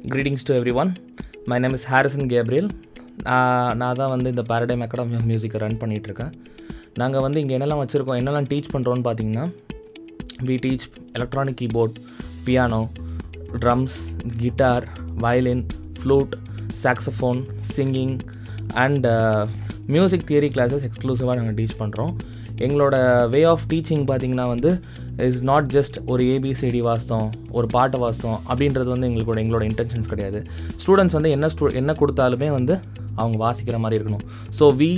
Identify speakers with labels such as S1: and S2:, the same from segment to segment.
S1: greetings to everyone my name is harrison gabriel நான் நான் தான் வந்து இந்த பாரடைம் அகாடமி ஆஃப் மியூசிக்கை ரன் பண்ணிகிட்ருக்கேன் நாங்கள் வந்து இங்கே என்னெல்லாம் வச்சுருக்கோம் என்னெல்லாம் டீச் பண்ணுறோன்னு பார்த்தீங்கன்னா we teach electronic keyboard piano drums guitar violin flute saxophone singing and music theory classes எக்ஸ்க்ளூசிவாக நாங்கள் டீச் பண்ணுறோம் எங்களோட வே ஆஃப் டீச்சிங் பார்த்தீங்கன்னா வந்து இஸ் நாட் ஜஸ்ட் ஒரு ஏபிசிடி வாசித்தோம் ஒரு பாட்டை வாசித்தோம் அப்படின்றது வந்து எங்களோட எங்களோட இன்டென்ஷன்ஸ் கிடையாது ஸ்டூடெண்ட்ஸ் வந்து என்ன ஸ்டூ என்ன கொடுத்தாலுமே வந்து அவங்க வாசிக்கிற மாதிரி இருக்கணும் so we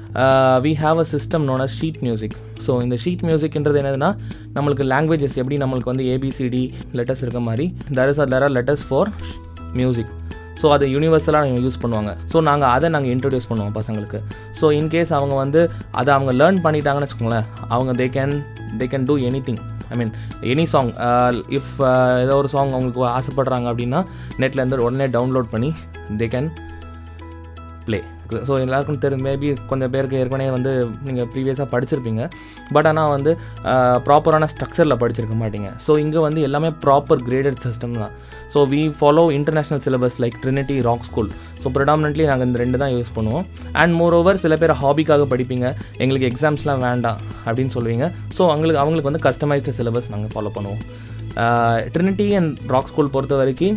S1: we have a system known as sheet music so இந்த ஷீட் மியூசிக்ன்றது என்னதுன்னா நம்மளுக்கு லாங்குவேஜஸ் எப்படி நம்மளுக்கு வந்து ஏபிசிடி லெட்டர்ஸ் இருக்க மாதிரி there is are there are letters for music so அதை யூனிவர்சலாக அவங்க யூஸ் பண்ணுவாங்க ஸோ நாங்கள் அதை நாங்கள் இன்ட்ரடியூஸ் பண்ணுவோம் பசங்களுக்கு ஸோ இன்கேஸ் அவங்க வந்து அதை அவங்க லேர்ன் பண்ணிட்டாங்கன்னு வச்சுக்கோங்களேன் அவங்க they can they can do anything I mean any song if ஏதோ ஒரு சாங் அவங்களுக்கு ஆசைப்படுறாங்க அப்படின்னா நெட்லேருந்து உடனே டவுன்லோட் பண்ணி தே கேன் ப்ளே ஸோ எல்லாருக்கும் தெரியும் மேபி கொஞ்சம் பேருக்கு ஏற்கனவே வந்து நீங்கள் ப்ரீவியஸாக படிச்சிருப்பீங்க பட் ஆனால் வந்து ப்ராப்பரான ஸ்ட்ரக்சரில் படிச்சிருக்க மாட்டீங்க ஸோ இங்கே வந்து எல்லாமே ப்ராப்பர் கிரேடட் சிஸ்டம் தான் so we follow international syllabus like Trinity Rock School so predominantly நாங்கள் இந்த ரெண்டு தான் யூஸ் பண்ணுவோம் அண்ட் மோர் ஓவர் சில பேர் ஹாபிக்காக படிப்பீங்க எங்களுக்கு எக்ஸாம்ஸ்லாம் வேண்டாம் அப்படின்னு சொல்லுவீங்க ஸோ அவங்களுக்கு அவங்களுக்கு வந்து கஸ்டமைஸ்டு சிலபஸ் நாங்கள் ஃபாலோ பண்ணுவோம் ட்ரினிட்டி அண்ட் ராக் ஸ்கூல் பொறுத்த வரைக்கும்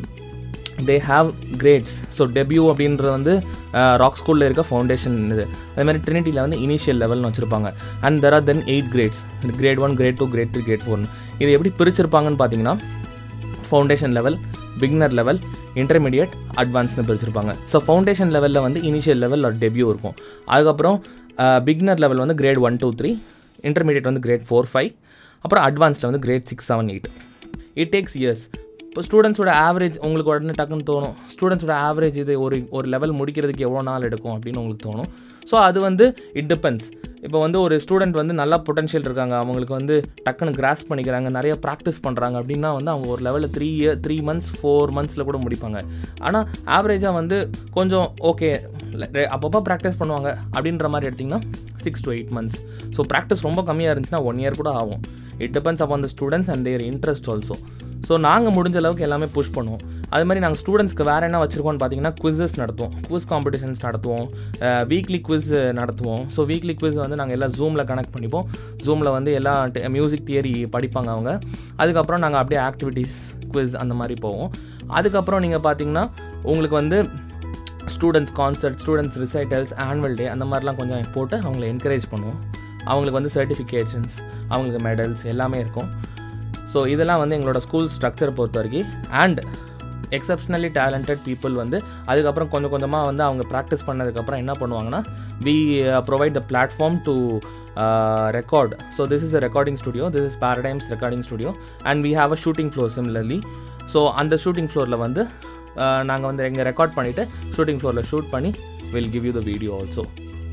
S1: they have grades so debut அப்படின்றது வந்து ராக் ஸ்கூலில் இருக்க ஃபவுண்டேஷன் இது அதே மாதிரி ட்ரினிட்டியில் வந்து இனிஷியல் லெவல்னு வச்சுருப்பாங்க and there are then eight grades grade one grade two grade three grade ஃபோர்னு இது எப்படி பிரிச்சிருப்பாங்கன்னு பார்த்தீங்கன்னா foundation level beginner level intermediate அட்வான்ஸ்னு பிரிச்சிருப்பாங்க ஸோ ஃபவுண்டேஷன் லெவலில் வந்து இனிஷியல் லெவல் ஒரு டெபியூ இருக்கும் அதுக்கப்புறம் பிகினர் லெவல் வந்து grade one two three intermediate வந்து கிரேட் ஃபோர் ஃபைவ் அப்புறம் அட்வான்ஸில் வந்து grade six seven eight it takes years இப்போ ஸ்டூடெண்ட்ஸோட ஆவரேஜ் உங்களுக்கு உடனே டக்குன்னு தோணும் ஸ்டூடெண்ட்ஸோட ஆவரேஜ் இது ஒரு ஒரு லெவல் முடிக்கிறதுக்கு எவ்வளோ நாள் எடுக்கும் அப்படின்னு உங்களுக்கு தோணும் ஸோ அது வந்து இட் டிபெண்ட்ஸ் இப்போ வந்து ஒரு ஸ்டூடெண்ட் வந்து நல்லா பொட்டன்ஷியல் இருக்காங்க அவங்களுக்கு வந்து டக்குன்னு கிராஸ் பண்ணிக்கிறாங்க நிறைய ப்ராக்டிஸ் பண்ணுறாங்க அப்படின்னா வந்து அவங்க ஒரு லெவலில் three year three months four மந்த்ஸில் கூட முடிப்பாங்க ஆனால் ஆவரேஜாக வந்து கொஞ்சம் ஓகே அப்பப்போ ப்ராக்டிஸ் பண்ணுவாங்க அப்படின்ற மாதிரி எடுத்திங்கன்னா six to eight months so practice ரொம்ப கம்மியாக இருந்துச்சுன்னா ஒன் இயர் கூட ஆகும் it depends upon the students and their interest also so நாங்கள் முடிஞ்ச அளவுக்கு எல்லாமே புஷ் பண்ணுவோம் அது மாதிரி நாங்கள் ஸ்டூடெண்ட்ஸ்க்கு வேறு என்ன வச்சுருக்கோம்னு பார்த்தீங்கன்னா குவிசஸ் நடத்துவோம் குவிஸ் காம்படிஷன்ஸ் நடத்துவோம் வீக்லி குவிஸ் நடத்துவோம் ஸோ வீக்லி குவிஸ் வந்து நாங்கள் எல்லாம் ஜூமில் கனெக்ட் பண்ணிப்போம் ஜூமில் வந்து எல்லா மியூசிக் தியரி படிப்பாங்க அவங்க அதுக்கப்புறம் நாங்கள் அப்படியே ஆக்டிவிட்டீஸ் குவிஸ் அந்த மாதிரி போவோம் அதுக்கப்புறம் நீங்கள் பார்த்தீங்கன்னா உங்களுக்கு வந்து students concert students recitals annual day அந்த மாதிரிலாம் கொஞ்சம் போட்டு அவங்கள என்கரேஜ் பண்ணுவோம் அவங்களுக்கு வந்து சர்டிஃபிகேஷன்ஸ் அவங்களுக்கு மெடல்ஸ் எல்லாமே இருக்கும் ஸோ இதெல்லாம் வந்து எங்களோட ஸ்கூல் ஸ்ட்ரக்சர் பொறுத்த வரைக்கும் அண்ட் எக்ஸப்ஷனலி டேலண்டட் பீப்புள் வந்து அதுக்கப்புறம் கொஞ்சம் கொஞ்சமாக வந்து அவங்க ப்ராக்டிஸ் பண்ணதுக்கப்புறம் என்ன பண்ணுவாங்கன்னா we provide the platform to record so this is a recording studio this is Paradigm's recording studio and we have a shooting floor similarly so அந்த ஷூட்டிங் ஃப்ளோரில் வந்து நாங்கள் வந்து எங்கள் ரெக்கார்ட் பண்ணிவிட்டு ஷூட்டிங் ஃப்ளோரில் ஷூட் பண்ணி will give you the video also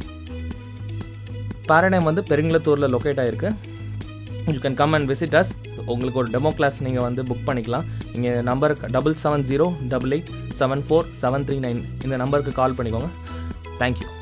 S1: Paradigm வந்து பெருங்குளத்தூரில் லொக்கேட் ஆகிருக்கு you can come and visit us உங்களுக்கு ஒரு டெமோ கிளாஸ் நீங்கள் வந்து புக் பண்ணிக்கலாம் நீங்கள் number double seven zero double eight seven four seven three nine இந்த நம்பருக்கு கால் பண்ணிக்கோங்க தேங்க்யூ